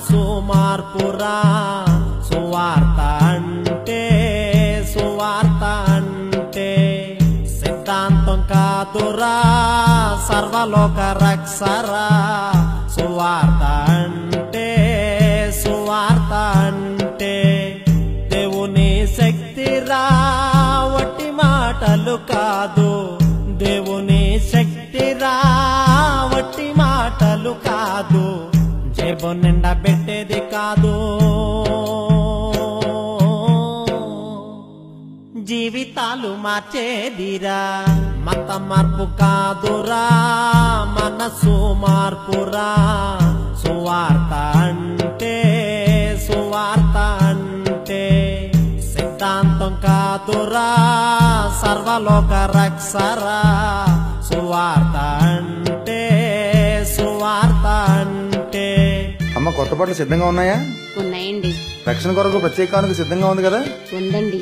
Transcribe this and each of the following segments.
మనసు మార్పురా సువార్త అంటే సువార్త అంటే సిద్ధాంతం కాదురా సర్వలోక రక్షరా సువార్త అంటే సువార్త అంటే దేవుని శక్తిరా వట్టి మాటలు కాదు దేవుని శక్తిరా వట్టి మాటలు కాదు జేబు నిండా పెట్టేది కాదు జీవితాలు మార్చేదిరా మత మార్పు కాదురా మనసు మార్పురా సువార్త అంటే సువార్త అంటే సిద్ధాంతం కాదురా సర్వలోక రక్షరా సువార్త అంటే సువార్త అంటే అమ్మ కొత్త బట్టలు సిద్ధంగా ఉన్నాయా ఉన్నాయండి రక్షణ కొరకు ప్రత్యేకానికి సిద్ధంగా ఉంది కదా ఉందండి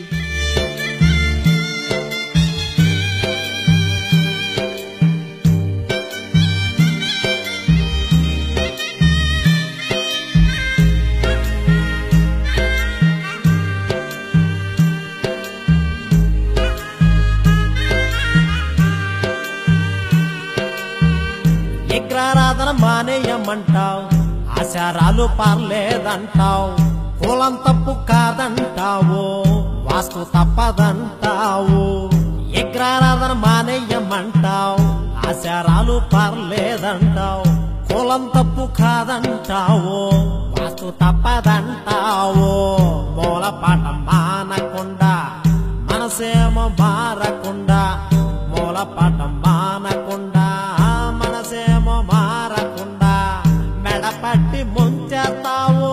విగ్రహారాధన మానేయమంటావు ఆచారాలు పర్లేదంటావు కులం తప్పు కాదంటావు వాస్తు తప్పదంటావు విగ్రహారాధన మానేయమంటావు ఆచారాలు పర్లేదంటావు కులం తప్పు కాదంటావు వాస్తు తప్పదంటావు మూల పాఠం మానకుండా మనసేమో మారకుండా మూల పాఠం మానకుండా మనసేమో మారకుండా మెడపట్టి ముంచేస్తావు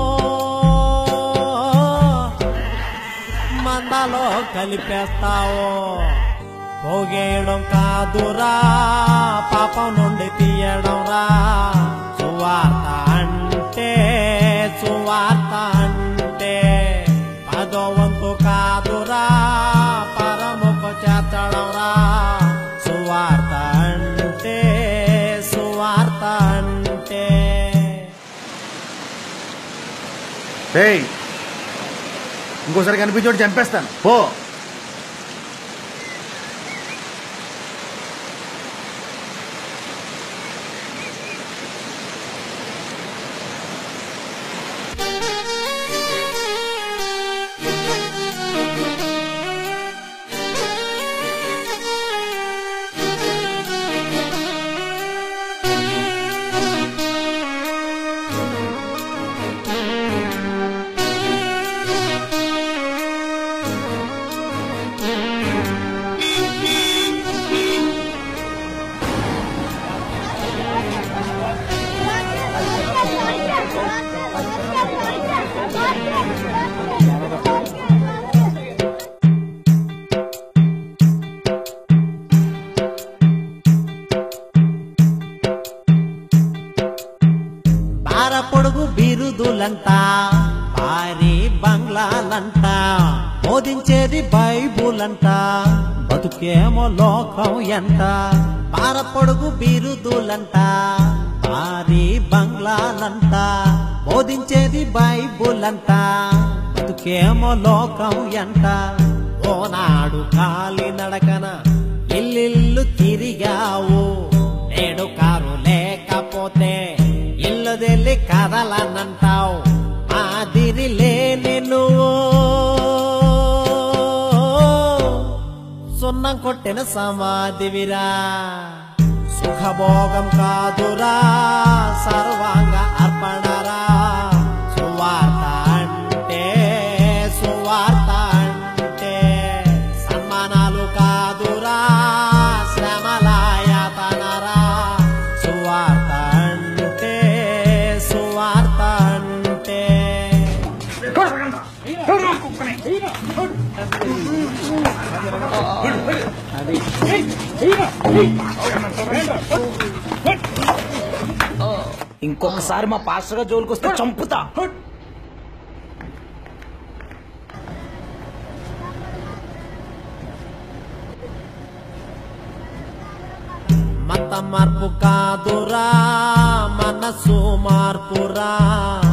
మందలో కలిపేస్తావు పోగేయడం కాదురా పాపం నుండి తీయడం రా సువార్త అంటే సువార్త అంటే పదో వంతు కాదురా పరముకు చేర్చడం రా సువార్త అంటే సువార్త అంటే ఏయ్ ఇంకోసారి కనిపించోటి చంపేస్తాను పో బార పొడుగు బిరుదులంట భారీ బంగ్లాలంట బోధించేది బైబుల్ అంట బతుకేమో లోకం ఎంత బార పొడుగు బిరుదులంట భారీ బంగ్లాలంట బోధించేది బైబుల్ అంట బతుకేమో లోకం ఎంత ఓనాడు కాలి నడకన ఇల్లిల్లు తిరిగావు నేడు కారు లేకపోతే ఇల్లు తెల్లి కదలనంటావు మాదిరి లేని నువ్వు సున్నం కొట్టిన సమాధివిరా సుఖభోగం కాదురా సర్వాంగ అర్పణరా సువార్త అంటే సువార్త అంటే సన్మానాలు కాదురా శ్రమలాయతనరా సువార్త అంటే సువార్త అంటే ఇంకొకసారి మా పాస్టర్ గా జోలికి వస్తే చంపుతా మత మార్పు కాదురా మనసు మార్పురా